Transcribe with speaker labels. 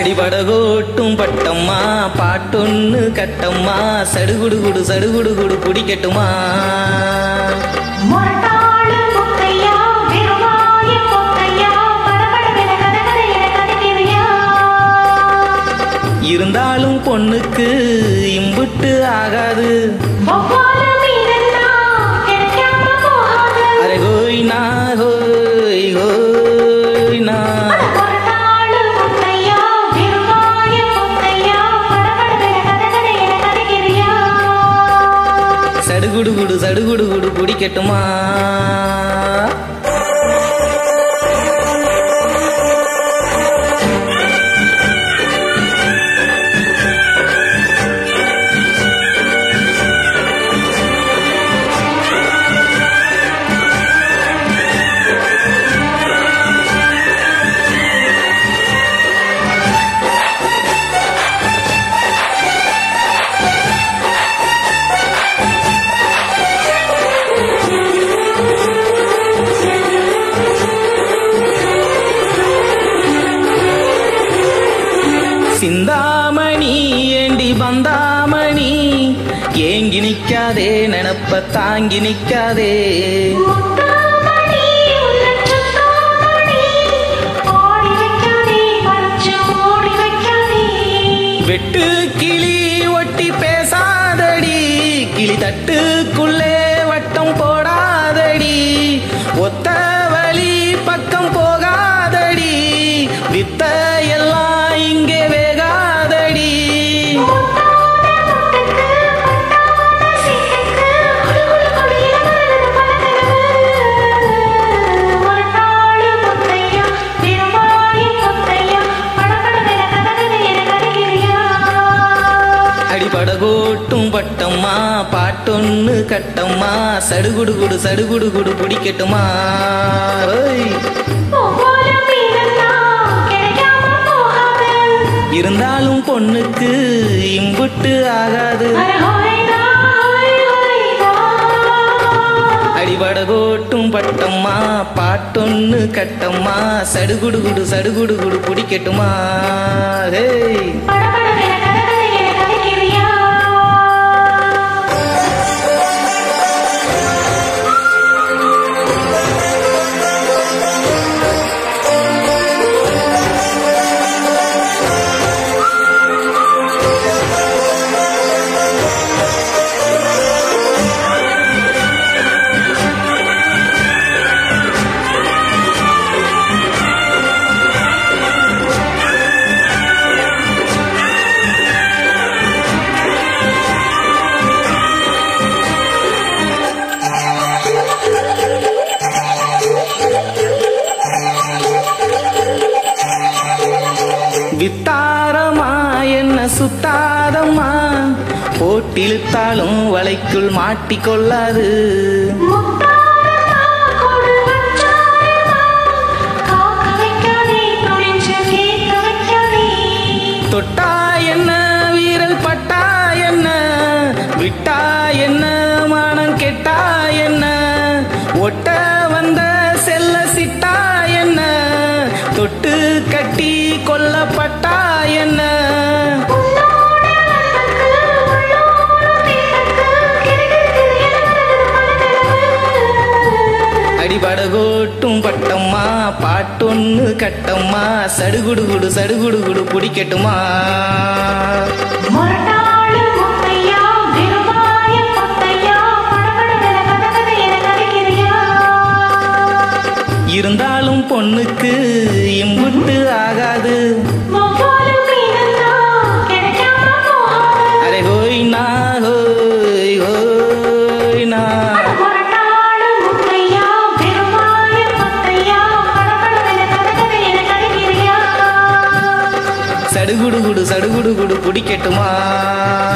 Speaker 1: அடிபடகோட்டும் பட்டம்மா பாட்டொன்னு கட்டம்மா சடுகுடு குடு சடுகுடு குடு பிடிக்கட்டுமா
Speaker 2: முரட்டாளு முத்தையா விரும்பாய பொத்தையா படபடவென கதகதையென கதைக்கிறியா
Speaker 1: இருந்தாலும் பொண்ணுக்கு இம்புட்டு ஆகாது
Speaker 2: வௌவால மீனென்னா கிடைக்காம போகாது
Speaker 1: அரே ஹோய்னா ஹோய் ஹோய்னா
Speaker 2: முரட்டாளு முத்தையா விரும்பாய பொத்தையா படபடவென கதகதையென கதைக்கிறியா
Speaker 1: சடுகுடு குடு சடுகுடு குடு பிடிக்கட்டுமா சிந்தாமணி ஏண்டி பந்தாமணி ஏங்கி நிக்காதே நினப்ப தாங்கி நிக்காதே
Speaker 2: முத்தாமணி உள்ளச்சுத்தாமணி ஓடி வைக்காதே பறிச்சு ஓடி வைக்காதே
Speaker 1: வெட்டு கிளி ஒட்டி பேசாதடி கிளி தட்டுக்குள்ளே வட்டம் போடாதடி ஒத்த வழி பக்கம் போகாதடி வித்த எல்லாம் இங்கே வேகாதடி அடிபடகோட்டும் பட்டம்மா பாட்டொன்னு கட்டம்மா சடுகுடு குடு சடுகுடு குடு பிடிக்கட்டுமா ஓய். இருந்தாலும் பொண்ணுக்கு இம்புட்டு ஆகாது அடிபடகோட்டும் பட்டம்மா பாட்டொன்னு கட்டம்மா சடுகுடு குடு சடுகுடு குடு பிடிக்கட்டுமா ஹேய் வித்தாரமா என்ன சுத்தாதம்மா போட்டிழுத்தாலும் வலைக்குள் மாட்டிக்கொள்ளாது தொட்டா என்ன வீரல் பட்டா என்ன விட்டா என்ன மானம் கெட்டா என்ன ஒட்ட வந்த செல்ல சிட்டா என்ன தொட்டு கட்டி கொல்லப்பட்டா என்ன அடிபடகோட்டும் பட்டம்மா பாட்டொன்னு கட்டம்மா சடுகுடு குடு சடுகுடு குடு பிடிக்கட்டுமா
Speaker 2: முரட்டாளு முத்தையா விரும்பாய பொத்தையா படபடவென கதகதையென கதைக்கிறியா
Speaker 1: இருந்தாலும் பொண்ணுக்கு இம்புட்டு ஆகாது
Speaker 2: வௌவாலு மீனென்னா கிடைக்காம போகாது
Speaker 1: அரே ஹோய்னா ஹோய் ஹோய்னா
Speaker 2: முரட்டாளு முத்தையா விரும்பாய பொத்தையா படபடவென கதகதையென கதைக்கிறியா
Speaker 1: சடுகுடு குடு சடுகுடு குடு பிடிக்கட்டுமா